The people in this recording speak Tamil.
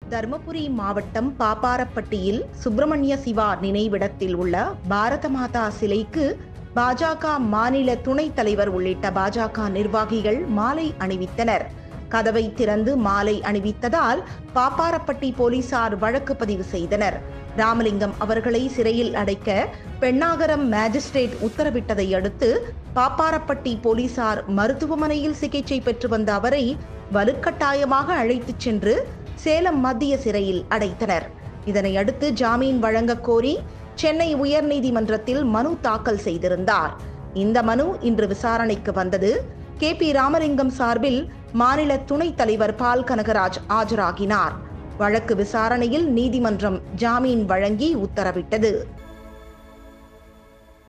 தருமபுரி மாவட்டம் பாப்பாரப்பட்டியில் சுப்பிரமணிய சிவா நினைவிடத்தில் உள்ள பாரத மாதா சிலைக்கு பாஜக மாநில துணைத் தலைவர் உள்ளிட்ட பாஜக நிர்வாகிகள் மாலை அணிவித்தனர் கதவை திறந்து மாலை அணிவித்ததால் பாப்பாரப்பட்டி போலீசார் வழக்கு பதிவு செய்தனர் ராமலிங்கம் அவர்களை சிறையில் அடைக்க பெண்ணாகரம் மேஜிஸ்ட்ரேட் உத்தரவிட்டதை அடுத்து பாப்பாரப்பட்டி போலீசார் மருத்துவமனையில் சிகிச்சை பெற்று வந்த அவரை வலுக்கட்டாயமாக அழைத்துச் சென்று சேலம் மத்திய சிறையில் அடைத்தனர் இதனை அடுத்து ஜாமீன் வழங்கக் கோரி சென்னை உயர்நீதிமன்றத்தில் மனு தாக்கல் செய்திருந்தார் இந்த மனு இன்று விசாரணைக்கு வந்தது கே பி ராமலிங்கம் சார்பில் மாநில துணைத் தலைவர் பால் கனகராஜ் ஆஜராகினார் வழக்கு விசாரணையில் நீதிமன்றம் ஜாமீன் வழங்கி உத்தரவிட்டது